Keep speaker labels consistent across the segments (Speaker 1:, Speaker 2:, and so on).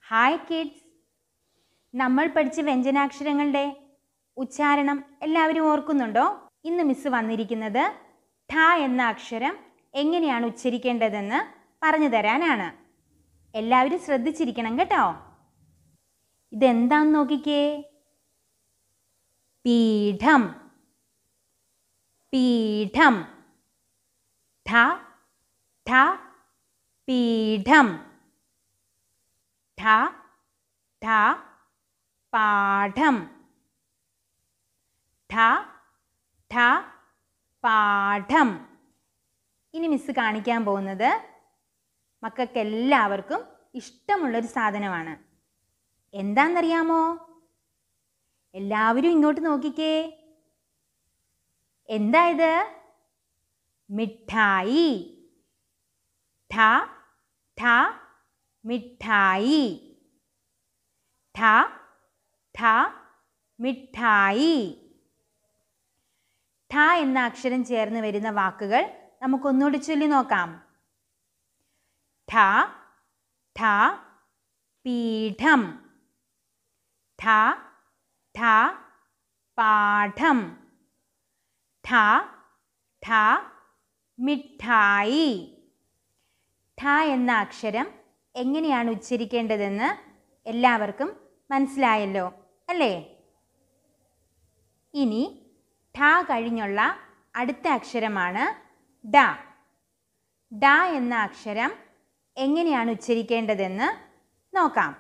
Speaker 1: hi kids നമ്മൾ പഠിച്ച വ്യഞ്ജനാക്ഷരങ്ങളുടെ ഉച്ചാരണം എല്ലാവരും ഓർക്കുന്നുണ്ടോ ഇന്ന് മിസ് വന്നിരിക്കുന്നത് ഠ എന്ന അക്ഷരം എങ്ങനെയാണ് ഉച്ചരിക്കേണ്ടതെന്ന് പറഞ്ഞു തരാനാണ് എല്ലാവരും ശ്രദ്ധിച്ചിരിക്കണം കേട്ടോ ഇതെന്താന്ന് നോക്കിക്കേ പീഠം പീഠം ഠ ഠ പീഠം ഠ ഠ പാഠം ഠ ഠ പാഠം ഇനി മിസ് കാണിക്കാൻ പോകുന്നത് മക്കൾക്ക് എല്ലാവർക്കും ഇഷ്ടമുള്ളൊരു സാധനമാണ് എന്താണെന്നറിയാമോ എല്ലാവരും ഇങ്ങോട്ട് നോക്കിക്കേ എന്താ ഇത് മിഠായി ഠ ഠ മിഠായി ഠ ഠ മിഠായി ഠ എന്ന അക്ഷരം ചേർന്ന് വരുന്ന വാക്കുകൾ നമുക്കൊന്നുകൂടി ചൊല്ലി നോക്കാം ഠ ഠ പീഠം ഠ ഠ പാഠം ഠ ഠ മിഠായി ഠ എന്ന അക്ഷരം എങ്ങനെയാണ് ഉച്ചരിക്കേണ്ടതെന്ന് എല്ലാവർക്കും മനസ്സിലായല്ലോ അല്ലേ ഇനി ഠ കഴിഞ്ഞുള്ള അടുത്ത അക്ഷരമാണ് ഡ ഡ എന്ന അക്ഷരം എങ്ങനെയാണ് ഉച്ചരിക്കേണ്ടതെന്ന് നോക്കാം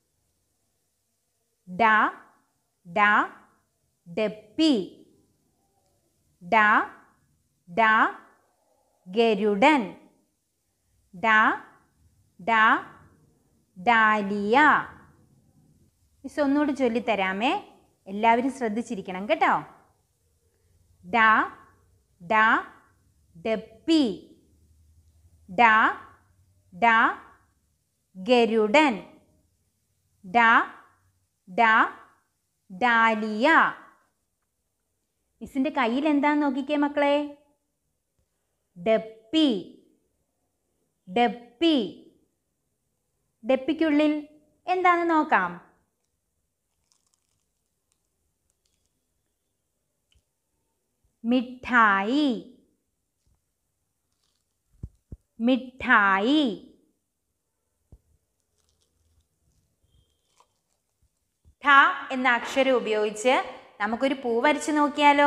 Speaker 1: ഡ ഡ ഡപ്പി ഡ ഡ ഗരുഡൻ ഡ ഡ ഡാലിയ മിസ് ഒന്നുകൂടി ചൊല്ലിത്തരാമേ എല്ലാവരും ശ്രദ്ധിച്ചിരിക്കണം കേട്ടോ ഡ ഡ ഡപ്പി ഡ ഡ ഗരുഡൻ ഡ ഡ ഡാലിയ മിസ്സിൻ്റെ കയ്യിൽ എന്താന്ന് നോക്കിക്കേ മക്കളെ ഡപ്പി ഡപ്പി ഡപ്പിക്കുള്ളിൽ എന്താന്ന് നോക്കാം മിഠായി മിഠായി ഠ എന്ന അക്ഷരം ഉപയോഗിച്ച് നമുക്കൊരു പൂ വരച്ച് നോക്കിയാലോ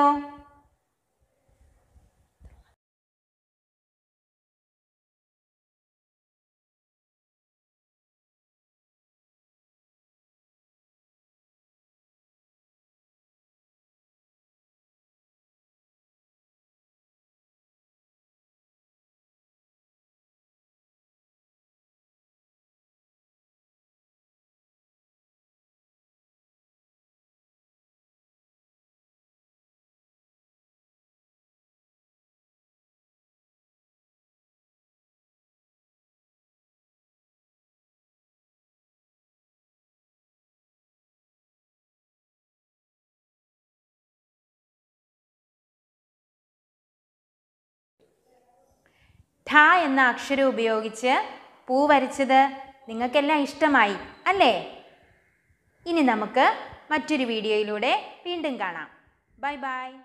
Speaker 1: ഠ എന്ന അക്ഷരം ഉപയോഗിച്ച് പൂ വരച്ചത് നിങ്ങൾക്കെല്ലാം ഇഷ്ടമായി അല്ലേ ഇനി നമുക്ക് മറ്റൊരു വീഡിയോയിലൂടെ വീണ്ടും കാണാം ബൈ ബൈ